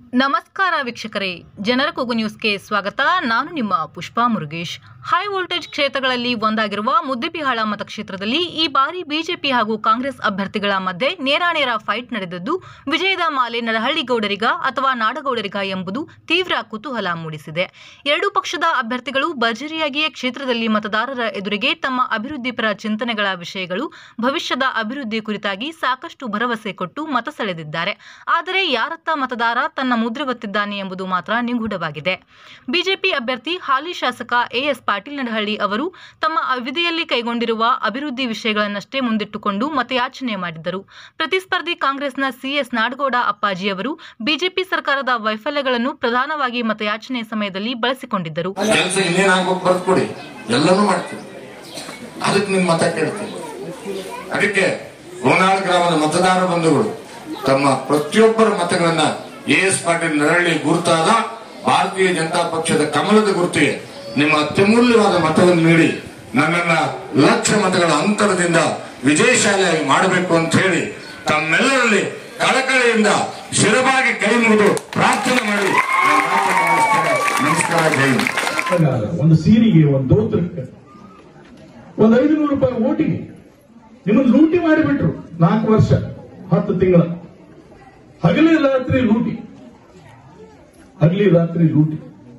ನಮಸ್ಕಾರ ವೀಕ್ಷಕರೇ ಜನರ ಕೂಗು ನ್ಯೂಸ್ಗೆ ಸ್ವಾಗತ ನಾನು ನಿಮ್ಮ ಪುಷ್ಪಾ ಮುರುಗೇಶ್ ಹೈ ವೋಲ್ಟೇಜ್ ಕ್ಷೇತ್ರಗಳಲ್ಲಿ ಒಂದಾಗಿರುವ ಮುದ್ದೆಬಿಹಾಳ ಮತಕ್ಷೇತ್ರದಲ್ಲಿ ಈ ಬಾರಿ ಬಿಜೆಪಿ ಹಾಗೂ ಕಾಂಗ್ರೆಸ್ ಅಭ್ಯರ್ಥಿಗಳ ಮಧ್ಯೆ ನೇರಾನೇರ ಫೈಟ್ ನಡೆದದ್ದು ವಿಜಯದ ಮಾಲೆ ನಡಹಳ್ಳಿಗೌಡರಿಗ ಅಥವಾ ನಾಡಗೌಡರಿಗ ಎಂಬುದು ತೀವ್ರ ಕುತೂಹಲ ಮೂಡಿಸಿದೆ ಎರಡೂ ಪಕ್ಷದ ಅಭ್ಯರ್ಥಿಗಳು ಭರ್ಜರಿಯಾಗಿಯೇ ಕ್ಷೇತ್ರದಲ್ಲಿ ಮತದಾರರ ಎದುರಿಗೆ ತಮ್ಮ ಅಭಿವೃದ್ಧಿಪರ ಚಿಂತನೆಗಳ ವಿಷಯಗಳು ಭವಿಷ್ಯದ ಅಭಿವೃದ್ಧಿ ಕುರಿತಾಗಿ ಸಾಕಷ್ಟು ಭರವಸೆ ಕೊಟ್ಟು ಮತ ಸೆಳೆದಿದ್ದಾರೆ ಆದರೆ ಯಾರತ್ತ ಮತದಾರ ತನ್ನ ಮುದ್ರೆ ಒತ್ತಿದ್ದಾನೆ ಎಂಬುದು ಮಾತ್ರ ನಿಗೂಢವಾಗಿದೆ ಬಿಜೆಪಿ ಅಭ್ಯರ್ಥಿ ಹಾಲಿ ಶಾಸಕ ಎಎಸ್ ಪಾಟೀಲ್ ನಡಹಳ್ಳಿ ಅವರು ತಮ್ಮ ಅವಧಿಯಲ್ಲಿ ಕೈಗೊಂಡಿರುವ ಅಭಿವೃದ್ಧಿ ವಿಷಯಗಳನ್ನಷ್ಟೇ ಮುಂದಿಟ್ಟುಕೊಂಡು ಮತಯಾಚನೆ ಮಾಡಿದ್ದರು ಪ್ರತಿಸ್ಪರ್ಧಿ ಕಾಂಗ್ರೆಸ್ನ ಸಿಎಸ್ ನಾಡಗೌಡ ಅಪ್ಪಾಜಿ ಅವರು ಬಿಜೆಪಿ ಸರ್ಕಾರದ ವೈಫಲ್ಯಗಳನ್ನು ಪ್ರಧಾನವಾಗಿ ಮತಯಾಚನೆ ಸಮಯದಲ್ಲಿ ಬಳಸಿಕೊಂಡಿದ್ದರು ಕೆಲಸ ಇನ್ನೇನ್ ಆಗ್ಬೇಕು ಬರ್ಕೊಡಿ ಎಲ್ಲನೂ ಮಾಡ್ತೀವಿ ಅದಕ್ಕೆ ನಿಮ್ ಮತ ಕೇಳ್ತೀವಿ ಅದಕ್ಕೆ ಗೋನಾಳ್ ಗ್ರಾಮದ ಮತದಾರ ಬಂಧುಗಳು ತಮ್ಮ ಪ್ರತಿಯೊಬ್ಬರ ಮತಗಳನ್ನ ಎ ಎಸ್ ಪಾಟೀಲ್ ನರಳಿ ಗುರುತಾದ ಭಾರತೀಯ ಜನತಾ ಪಕ್ಷದ ಕಮಲದ ಗುರುತಿಗೆ ನಿಮ್ಮ ಅತ್ಯಮೂಲ್ಯವಾದ ಮತವನ್ನು ನೀಡಿ ನನ್ನನ್ನ ಲಕ್ಷ ಮತಗಳ ಅಂತರದಿಂದ ವಿಜಯಶಾಲಿಯಾಗಿ ಮಾಡಬೇಕು ಅಂತ ಹೇಳಿ ತಮ್ಮೆಲ್ಲರಲ್ಲಿ ಕಳಕಳಿಯಿಂದ ಶಿರಬಾಗಿ ಕೈ ಮುಗಿದು ಪ್ರಾರ್ಥನೆ ಮಾಡಿ ನನ್ನ ಮಾತನ್ನು ಮುಗಿಸ್ತೇನೆ. ನಮಸ್ಕಾರ ಜೈ ಹಿಂದ್. ಪ್ರಕಾರ ಒಂದು ಸೀರೆಗೆ ಒಂದು ದೋತ್ರಕ್ಕೆ ಒಂದು ಐದುನೂರು ರೂಪಾಯಿ ಓಟಿಗೆ ನಿಮ್ಮನ್ನು ಲೂಟಿ ಮಾಡಿಬಿಟ್ರು ನಾಲ್ಕು ವರ್ಷ ಹತ್ತು ತಿಂಗಳ ಹಗಲಿ ರಾತ್ರಿ ಲೂಟಿ ಹಗಲಿ ರಾತ್ರಿ ಲೂಟಿ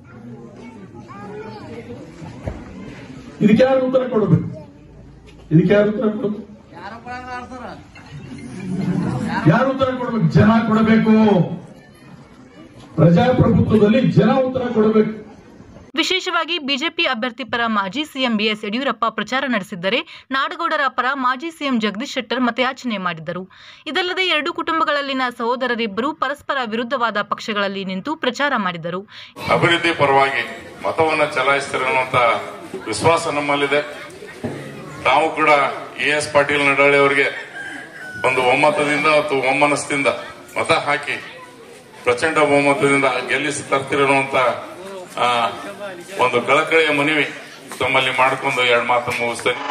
ಇದಕ್ಕೆ ಯಾರು ಉತ್ತರ ಕೊಡಬೇಕು ಇದಕ್ಕೆ ಯಾರು ಉತ್ತರ ಕೊಡಬೇಕು ಯಾರು ಉತ್ತರ ಕೊಡಬೇಕು ಜನ ಕೊಡಬೇಕು ಪ್ರಜಾಪ್ರಭುತ್ವದಲ್ಲಿ ಜನ ಉತ್ತರ ಕೊಡಬೇಕು ವಿಶೇಷವಾಗಿ ಬಿಜೆಪಿ ಅಭ್ಯರ್ಥಿ ಪರ ಮಾಜಿ ಸಿಎಂ ಬಿಎಸ್ ಯಡಿಯೂರಪ್ಪ ಪ್ರಚಾರ ನಡೆಸಿದ್ದರೆ ನಾಡಗೌಡರ ಪರ ಮಾಜಿ ಸಿಎಂ ಜಗದೀಶ್ ಶೆಟ್ಟರ್ ಮತಯಾಚನೆ ಮಾಡಿದ್ದರು ಇದಲ್ಲದೆ ಎರಡು ಕುಟುಂಬಗಳಲ್ಲಿನ ಸಹೋದರರಿಬ್ಬರು ಪರಸ್ಪರ ವಿರುದ್ಧವಾದ ಪಕ್ಷಗಳಲ್ಲಿ ನಿಂತು ಪ್ರಚಾರ ಮಾಡಿದರು ಅಭಿವೃದ್ಧಿ ಪರವಾಗಿ ಮತವನ್ನ ಚಲಾಯಿಸ್ತಾರೆ ಅನ್ನುವಂತ ವಿಶ್ವಾಸ ನಮ್ಮಲ್ಲಿದೆ ನಾವು ಕೂಡ ಎ ಎಸ್ ಪಾಟೀಲ್ ನಡಾಳಿ ಅವರಿಗೆ ಒಂದು ಒಮ್ಮತದಿಂದ ಅಥವಾ ಒಮ್ಮನಸ್ಸಿಂದ ಮತ ಹಾಕಿ ಪ್ರಚಂಡ ಬಹುಮತದಿಂದ ಗೆಲ್ಲಿಸಿ ತರ್ತಿರುವಂತ ಆ, ಒಂದು ಕಳಕಳಿಯ ಮನವಿ ತಮ್ಮಲ್ಲಿ ಮಾಡ್ಕೊಂಡು ಎರಡು ಮಾತನ್ನು ಮುಗಿಸ್ತೇನೆ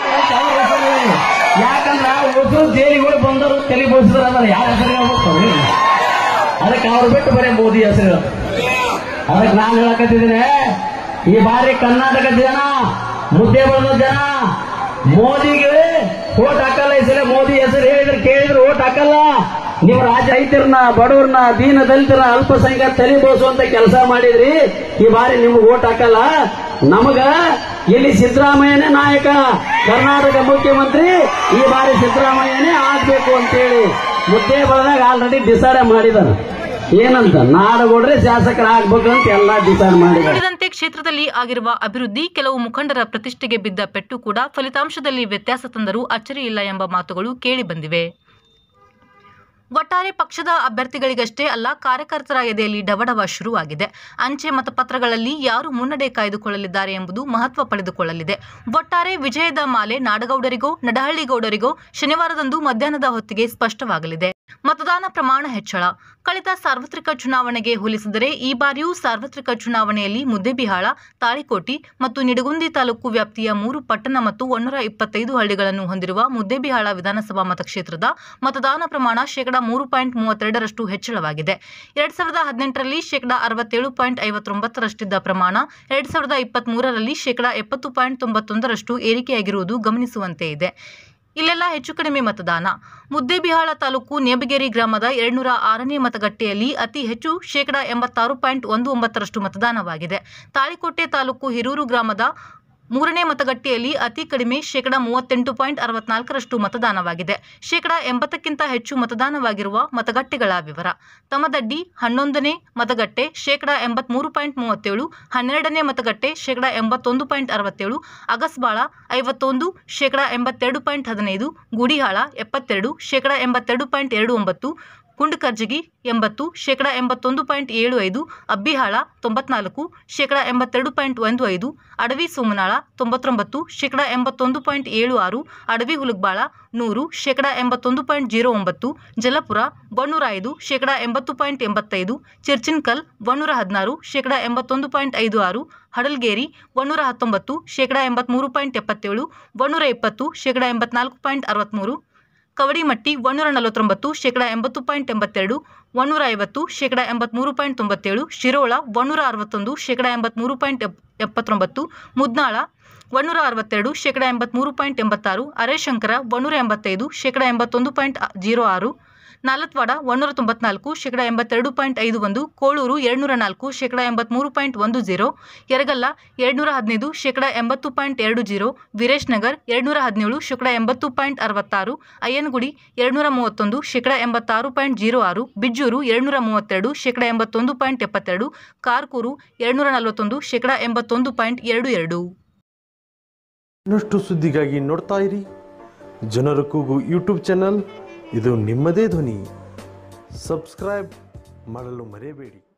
ಯಾಕಂದ್ರ ಉಳಿದ್ರು ಜೈಲಿಗಳು ಬಂದರು ತಲೆ ಬೋಸಿದ್ರು ಅದನ್ನ ಯಾರ ಹೆಸರಿಗೆ ಹೋಗ್ತಾರೆ ಅದಕ್ಕೆ ಅವ್ರು ಬಿಟ್ಟು ಬರೀ ಮೋದಿ ಹೆಸರು ಅದಕ್ಕೆ ನಾನು ಹೇಳಕತ್ತಿದ್ದೀನಿ ಈ ಬಾರಿ ಕರ್ನಾಟಕ ಜನ ಮುದ್ದೆ ಬಳೆದ ಜನ ಮೋದಿಗೆ ಓಟ್ ಹಾಕಲ್ಲ ಈ ಸಲ ಮೋದಿ ಹೆಸರು ಹೇಳಿದ್ರೆ ಕೇಳಿದ್ರೆ ಓಟ್ ಹಾಕಲ್ಲ ನೀವು ರಾಜ ರೈತರನ್ನ ಬಡವ್ರನ್ನ ದೀನ ದಲಿತರನ್ನ ಅಲ್ಪಸಂಖ್ಯಾತ ತಲೆ ಬೋಸುವಂತ ಕೆಲಸ ಮಾಡಿದ್ರಿ ಈ ಬಾರಿ ನಿಮ್ಗೆ ಓಟ್ ಹಾಕಲ್ಲ ನಮಗ ಇಲ್ಲಿ ಸಿದ್ದರಾಮಯ್ಯನೇ ನಾಯಕ ಕರ್ನಾಟಕ ಮುಖ್ಯಮಂತ್ರಿ ಈ ಬಾರಿ ಸಿದ್ದರಾಮಯ್ಯನೇ ಆಗ್ಬೇಕು ಅಂತೇಳಿ ಮುದ್ದೆ ಬಳದಾಗ ಆಲ್ರೆಡಿ ಡಿಸೈಡ್ ಮಾಡಿದಾರೆ ಏನಂತ ನಾಡಗೌಡ್ರೆ ಶಾಸಕರಾಗ್ಬೇಕು ಅಂತ ಎಲ್ಲಾ ಡಿಸೈಡ್ ಮಾಡಿದ್ದಾರೆ ಉಳಿದಂತೆ ಕ್ಷೇತ್ರದಲ್ಲಿ ಆಗಿರುವ ಅಭಿವೃದ್ಧಿ ಕೆಲವು ಮುಖಂಡರ ಪ್ರತಿಷ್ಠೆಗೆ ಬಿದ್ದ ಪೆಟ್ಟು ಕೂಡ ಫಲಿತಾಂಶದಲ್ಲಿ ವ್ಯತ್ಯಾಸ ತಂದರೂ ಅಚ್ಚರಿಯಿಲ್ಲ ಎಂಬ ಮಾತುಗಳು ಕೇಳಿಬಂದಿವೆ ಒಟ್ಟಾರೆ ಪಕ್ಷದ ಅಭ್ಯರ್ಥಿಗಳಿಗಷ್ಟೇ ಅಲ್ಲ ಕಾರ್ಯಕರ್ತರ ಎದೆಯಲ್ಲಿ ಡವಡವ ಶುರುವಾಗಿದೆ ಅಂಚೆ ಮತಪತ್ರಗಳಲ್ಲಿ ಯಾರು ಮುನ್ನಡೆ ಕಾಯ್ದುಕೊಳ್ಳಲಿದ್ದಾರೆ ಎಂಬುದು ಮಹತ್ವ ಪಡೆದುಕೊಳ್ಳಲಿದೆ ಒಟ್ಟಾರೆ ವಿಜಯದ ಮಾಲೆ ನಾಡಗೌಡರಿಗೋ ನಡಹಳ್ಳಿಗೌಡರಿಗೋ ಶನಿವಾರದಂದು ಮಧ್ಯಾಹ್ನದ ಹೊತ್ತಿಗೆ ಸ್ಪಷ್ಟವಾಗಲಿದೆ ಮತದಾನ ಪ್ರಮಾಣ ಹೆಚ್ಚಳ ಕಳೆದ ಸಾರ್ವತ್ರಿಕ ಚುನಾವಣೆಗೆ ಹೋಲಿಸಿದರೆ ಈ ಬಾರಿಯೂ ಸಾರ್ವತ್ರಿಕ ಚುನಾವಣೆಯಲ್ಲಿ ಮುದ್ದೆಬಿಹಾಳ ತಾಳಿಕೋಟಿ ಮತ್ತು ನಿಡಗುಂದಿ ತಾಲೂಕು ವ್ಯಾಪ್ತಿಯ ಮೂರು ಪಟ್ಟಣ ಮತ್ತು ಒಂದೂರ ಇಪ್ಪತ್ತೈದು ಹಳ್ಳಿಗಳನ್ನು ಹೊಂದಿರುವ ಮುದ್ದೆಬಿಹಾಳ ವಿಧಾನಸಭಾ ಮತಕ್ಷೇತ್ರದ ಮತದಾನ ಪ್ರಮಾಣ ಶೇಕಡಾ ಮೂರು ಪಾಯಿಂಟ್ ಮೂವತ್ತೆರಡರಷ್ಟು ಹೆಚ್ಚಳವಾಗಿದೆ ಎರಡ್ ಸಾವಿರದ ಹದಿನೆಂಟರಲ್ಲಿ ಶೇಕಡಾ ಅರವತ್ತೇಳು ಪಾಯಿಂಟ್ ಐವತ್ತೊಂಬತ್ತರಷ್ಟಿದ್ದ ಪ್ರಮಾಣ ಎರಡ್ ಸಾವಿರದ ಇಪ್ಪತ್ಮೂರರಲ್ಲಿ ಶೇಕಡಾ ಎಪ್ಪತ್ತು ಪಾಯಿಂಟ್ ತೊಂಬತ್ತೊಂದರಷ್ಟು ಏರಿಕೆಯಾಗಿರುವುದು ಗಮನಿಸುವಂತೆ ಇದೆ ಇಲ್ಲೆಲ್ಲ ಹೆಚ್ಚು ಕಡಿಮೆ ಮತದಾನ ಮುದ್ದೇಬಿಹಾಳ ತಾಲೂಕು ನೇಬಗೇರಿ ಗ್ರಾಮದ ಎರಡ್ನೂರ ಆರನೇ ಮತಗಟ್ಟೆಯಲ್ಲಿ ಅತಿ ಹೆಚ್ಚು ಶೇಕಡಾ ಎಂಬತ್ತಾರು ಪಾಯಿಂಟ್ ಒಂದು ಒಂಬತ್ತರಷ್ಟು ಮತದಾನವಾಗಿದೆ ತಾಳಿಕೋಟೆ ತಾಲೂಕು ಹಿರೂರು ಗ್ರಾಮದ ಮೂರನೇ ಮತಗಟ್ಟೆಯಲ್ಲಿ ಅತಿ ಕಡಿಮೆ ಶೇಕಡಾ ಮೂವತ್ತೆಂಟು ಪಾಯಿಂಟ್ ಅರವತ್ನಾಲ್ಕರಷ್ಟು ಮತದಾನವಾಗಿದೆ ಶೇಕಡಾ ಎಂಬತ್ತಕ್ಕಿಂತ ಹೆಚ್ಚು ಮತದಾನವಾಗಿರುವ ಮತಗಟ್ಟೆಗಳ ವಿವರ ತಮದಡ್ಡಿ ಹನ್ನೊಂದನೇ ಮತಗಟ್ಟೆ ಶೇಕಡಾ ಎಂಬತ್ಮೂರು ಪಾಯಿಂಟ್ ಮೂವತ್ತೇಳು ಹನ್ನೆರಡನೇ ಮತಗಟ್ಟೆ ಶೇಕಡಾ ಎಂಬತ್ತೊಂದು ಪಾಯಿಂಟ್ ಅರವತ್ತೇಳು ಅಗಸ್ಬಾಳ ಐವತ್ತೊಂದು ಶೇಕಡಾ ಎಂಬತ್ತೆರಡು ಪಾಯಿಂಟ್ ಹದಿನೈದು ಗುಡಿಹಾಳ ಎಪ್ಪತ್ತೆರಡು ಶೇಕಡಾ ಎಂಬತ್ತೆರಡು ಪಾಯಿಂಟ್ ಎರಡು ಒಂಬತ್ತು ಕುಂಡಕರ್ಜಗಿ ಎಂಬತ್ತು ಶೇಕಡಾ ಎಂಬತ್ತೊಂದು ಪಾಯಿಂಟ್ ಏಳು ಐದು ಅಬ್ಬಿಹಾಳ ತೊಂಬತ್ನಾಲ್ಕು ಶೇಕಡಾ ಎಂಬತ್ತೆರಡು ಪಾಯಿಂಟ್ ಒಂದು ಐದು ಅಡವಿ ಸೋಮನಾಳ ತೊಂಬತ್ತೊಂಬತ್ತು ಶೇಕಡಾ ಎಂಬತ್ತೊಂದು ಪಾಯಿಂಟ್ ಏಳು ಆರು ಅಡವಿ ಹುಲಗ್ಬಾಳ ನೂರು ಶೇಕಡಾ ಎಂಬತ್ತೊಂದು ಪಾಯಿಂಟ್ ಜೀರೋ ಒಂಬತ್ತು ಜಲಪುರ ಬಣ್ಣೂರ ಐದು ಶೇಕಡಾ ಎಂಬತ್ತು ಪಾಯಿಂಟ್ ಎಂಬತ್ತೈದು ಚಿರ್ಚಿನ್ಕಲ್ ಬಣ್ಣೂರ ಹದಿನಾರು ಶೇಕಡಾ ಎಂಬತ್ತೊಂದು ಪಾಯಿಂಟ್ ಐದು ಆರು ಹಡಲ್ಗೇರಿ ಒನ್ನೂರ ಹತ್ತೊಂಬತ್ತು ಶೇಕಡಾ ಎಂಬತ್ಮೂರು ಪಾಯಿಂಟ್ ಎಪ್ಪತ್ತೇಳು ಒನ್ನೂರ ಇಪ್ಪತ್ತು ಶೇಕಡಾ ಎಂಬತ್ನಾಲ್ಕು ಪಾಯಿಂಟ್ ಅರವತ್ತ್ಮೂರು ಕವಡಿಮಟ್ಟಿ ಒಂದೂರ ನಲವತ್ತೊಂಬತ್ತು ಶೇಕಡ ಎಂಬತ್ತು ಪಾಯಿಂಟ್ ಎಂಬತ್ತೆರಡು ಒಂದೂರ ಐವತ್ತು ಶೇಕಡ ಎಂಬತ್ಮೂರು ಪಾಯಿಂಟ್ ತೊಂಬತ್ತೇಳು ಶಿರೋಳ ಒಂದೂರ ಅರವತ್ತೊಂದು ಶೇಕಡ ಎಂಬತ್ಮೂರು ಪಾಯಿಂಟ್ ಎಪ್- ಎಪ್ಪತ್ತೊಂಬತ್ತು ಮುದ್ನಾಳ ಒಂದೂರ ಅರವತ್ತೆರಡು ಶೇಕಡ ಎಂಬತ್ಮೂರು ಪಾಯಿಂಟ್ ಎಂಬತ್ತಾರು ಅರೆಶಂಕರ ಒಂದೂರ ಎಂಬತ್ತೈದು ಶೇಕಡ ಎಂಬತ್ತೊಂದು ಪಾಯಿಂಟ್ ಜೀರೋ ಆರು ನಾಲತ್ವಾಡ ಒಂದೂರ ತೊಂಬತ್ನಾಲ್ಕು ಶೇಕಡ ಎಂಬತ್ತೆರಡು ಪಾಯಿಂಟ್ ಐದು ಒಂದು ಕೋಳೂರು ಎರಡುನೂರ ನಾಲ್ಕು ಶೇಕಡ ಎಂಬತ್ಮೂರು ಪಾಯಿಂಟ್ ಒಂದು ಜೀರೋ ಯರಗಲ್ಲ ಎರಡುನೂರ ಹದಿನೈದು ಶೇಕಡ ಎಂಬತ್ತು ಪಾಯಿಂಟ್ ಎರಡು ಜೀರೋ ವೀರೇಶ್ ನಗರ್ ಎರಡುನೂರ ಹದಿನೇಳು ಶೇಕಡ ಎಂಬತ್ತು ಪಾಯಿಂಟ್ ಅರವತ್ತಾರು ಅಯ್ಯನಗುಡಿ ಎರಡುನೂರ ಮೂವತ್ತೊಂದು ಶೇಕಡ ಎಂಬತ್ತಾರು ಪಾಯಿಂಟ್ ಜೀರೋ ಆರು ಬಿಜ್ಜೂರು ಎರಡುನೂರ ಮೂವತ್ತೆರಡು ಶೇಕಡ ಎಂಬತ್ತೊಂದು ಪಾಯಿಂಟ್ ಎಪ್ಪತ್ತೆರಡು ಕಾರ್ಕೂರು ಎರಡುನೂರ ನಲವತ್ತೊಂದು ಶೇಕಡ ಎಂಬತ್ತೊಂದು ಪಾಯಿಂಟ್ ಎರಡು ಎರಡು ಇನ್ನಷ್ಟು ಸುದ್ದಿಗಾಗಿ ನೋಡ್ತಾ ಇರಿ ಜನರ ಕೂಗು ಯೂಟ್ಯೂಬ್ ಚಾನಲ್ ಇದು ನಿಮ್ಮದೇ ಧ್ವನಿ ಸಬ್ಸ್ಕ್ರೈಬ್ ಮಾಡಲು ಮರೆಯಬೇಡಿ